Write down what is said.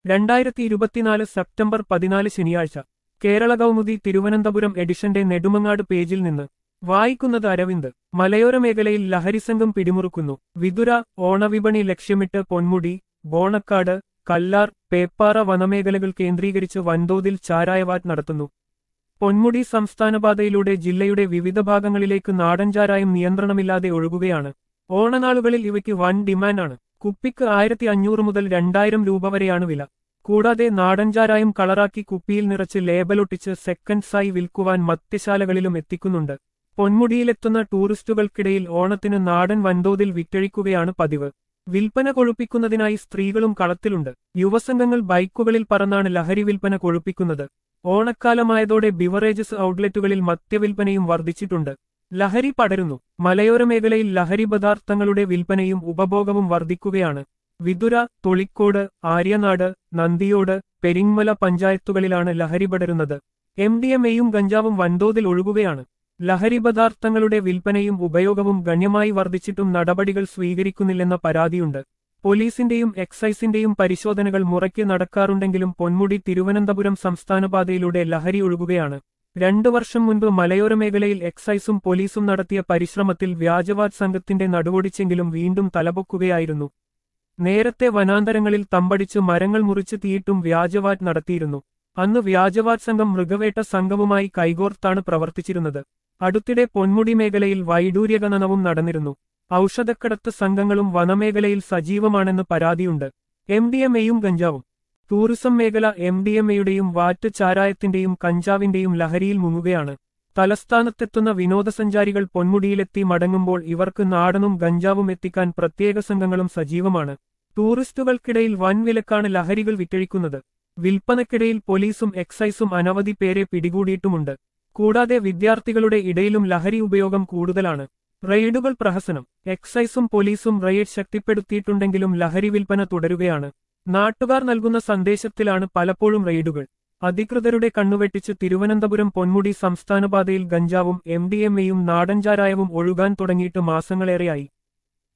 രണ്ടായിരത്തി ഇരുപത്തിനാല് സെപ്റ്റംബർ പതിനാല് ശനിയാഴ്ച കേരള കൗമുദി തിരുവനന്തപുരം എഡിഷന്റെ നെടുമങ്ങാട് പേജിൽ നിന്ന് വായിക്കുന്നത് അരവിന്ദ് മലയോര മേഖലയിൽ ലഹരിസംഘം പിടിമുറുക്കുന്നു വിതുര ഓണവിപണി ലക്ഷ്യമിട്ട് പൊന്മുടി ബോണക്കാട് കല്ലാർ പേപ്പാറ വനമേഖലകൾ കേന്ദ്രീകരിച്ച് വൻതോതിൽ ചാരായവാറ്റ് നടത്തുന്നു പൊന്മുടി സംസ്ഥാനപാതയിലൂടെ ജില്ലയുടെ വിവിധ ഭാഗങ്ങളിലേക്ക് നാടൻ ചാരായം നിയന്ത്രണമില്ലാതെ ഒഴുകുകയാണ് ഓണനാളുകളിൽ ഇവയ്ക്ക് വൻ ഡിമാൻഡാണ് കുപ്പിക്ക് ആയിരത്തി അഞ്ഞൂറ് മുതൽ രണ്ടായിരം രൂപ വരെയാണ് വില കൂടാതെ നാടൻ ചാരായം കളറാക്കി കുപ്പിയിൽ നിറച്ച് ലേബലൊട്ടിച്ച് സെക്കൻഡ്സായി വിൽക്കുവാൻ മദ്യശാലകളിലും എത്തിക്കുന്നുണ്ട് പൊന്മുടിയിലെത്തുന്ന ടൂറിസ്റ്റുകൾക്കിടയിൽ ഓണത്തിന് നാടൻ വൻതോതിൽ വിറ്റഴിക്കുകയാണ് പതിവ് വിൽപ്പന കൊഴുപ്പിക്കുന്നതിനായി സ്ത്രീകളും കളത്തിലുണ്ട് യുവസംഘങ്ങൾ ബൈക്കുകളിൽ പറന്നാണ് ലഹരി വിൽപ്പന കൊഴുപ്പിക്കുന്നത് ഓണക്കാലമായതോടെ ബിവറേജസ് ഔട്ട്ലെറ്റുകളിൽ മദ്യവിൽപ്പനയും വർദ്ധിച്ചിട്ടുണ്ട് ലഹരി പടരുന്നു മലയോര മേഖലയിൽ ലഹരി പദാർത്ഥങ്ങളുടെ വിൽപ്പനയും ഉപഭോഗവും വർദ്ധിക്കുകയാണ് വിതുര തൊളിക്കോട് ആര്യനാട് നന്ദിയോട് പെരിങ്മല പഞ്ചായത്തുകളിലാണ് ലഹരി പടരുന്നത് എം ഡി എം എയും ഗഞ്ചാവും വൻതോതിൽ ഒഴുകുകയാണ് ലഹരി പദാർത്ഥങ്ങളുടെ വിൽപ്പനയും ഉപയോഗവും ഗണ്യമായി വർദ്ധിച്ചിട്ടും നടപടികൾ സ്വീകരിക്കുന്നില്ലെന്ന പരാതിയുണ്ട് പോലീസിന്റെയും എക്സൈസിന്റെയും പരിശോധനകൾ മുറയ്ക്ക് നടക്കാറുണ്ടെങ്കിലും പൊന്മുടി തിരുവനന്തപുരം സംസ്ഥാനപാതയിലൂടെ ലഹരി ഒഴുകുകയാണ് രണ്ടു വർഷം മുൻപ് മലയോര മേഖലയിൽ എക്സൈസും പോലീസും നടത്തിയ പരിശ്രമത്തിൽ വ്യാജവാദ് സംഘത്തിന്റെ നടുവൊടിച്ചെങ്കിലും വീണ്ടും തലപൊക്കുകയായിരുന്നു നേരത്തെ വനാന്തരങ്ങളിൽ തമ്പടിച്ച് മരങ്ങൾ മുറിച്ച് തീയിട്ടും വ്യാജവാറ്റ് നടത്തിയിരുന്നു അന്ന് വ്യാജവാറ്റ് സംഘം മൃഗവേട്ട സംഘവുമായി കൈകോർത്താണ് പ്രവർത്തിച്ചിരുന്നത് അടുത്തിടെ പൊന്മുടി മേഖലയിൽ വൈഡൂര്യഖനനവും നടന്നിരുന്നു ഔഷധക്കടത്ത് സംഘങ്ങളും വനമേഖലയിൽ സജീവമാണെന്ന് പരാതിയുണ്ട് എം ഡി എം എയും ഗഞ്ചാവും ടൂറിസം മേഖല എം ഡി എം എയുടെയും വാറ്റ് ചാരായത്തിന്റെയും കഞ്ചാവിന്റെയും ലഹരിയിൽ മുങ്ങുകയാണ് തലസ്ഥാനത്തെത്തുന്ന വിനോദസഞ്ചാരികൾ പൊന്മുടിയിലെത്തി മടങ്ങുമ്പോൾ ഇവർക്ക് നാടനും ഗഞ്ചാവും എത്തിക്കാൻ പ്രത്യേക സംഘങ്ങളും സജീവമാണ് ടൂറിസ്റ്റുകൾക്കിടയിൽ വൻ വിലക്കാണ് ലഹരികൾ വിറ്റഴിക്കുന്നത് വിൽപ്പനക്കിടയിൽ പോലീസും എക്സൈസും അനവധി പേരെ പിടികൂടിയിട്ടുമുണ്ട് കൂടാതെ വിദ്യാർത്ഥികളുടെ ഇടയിലും ലഹരി ഉപയോഗം കൂടുതലാണ് റെയ്ഡുകൾ പ്രഹസനം എക്സൈസും പോലീസും റെയ്ഡ് ശക്തിപ്പെടുത്തിയിട്ടുണ്ടെങ്കിലും ലഹരി വിൽപ്പന തുടരുകയാണ് നാട്ടുകാർ നൽകുന്ന സന്ദേശത്തിലാണ് പലപ്പോഴും റെയ്ഡുകൾ അധികൃതരുടെ കണ്ണുവെട്ടിച്ച് തിരുവനന്തപുരം പൊന്മുടി സംസ്ഥാനപാതയിൽ ഗഞ്ചാവും എം ഡി എം എയും നാടൻചാരായവും ഒഴുകാൻ തുടങ്ങിയിട്ട് മാസങ്ങളേറെയായി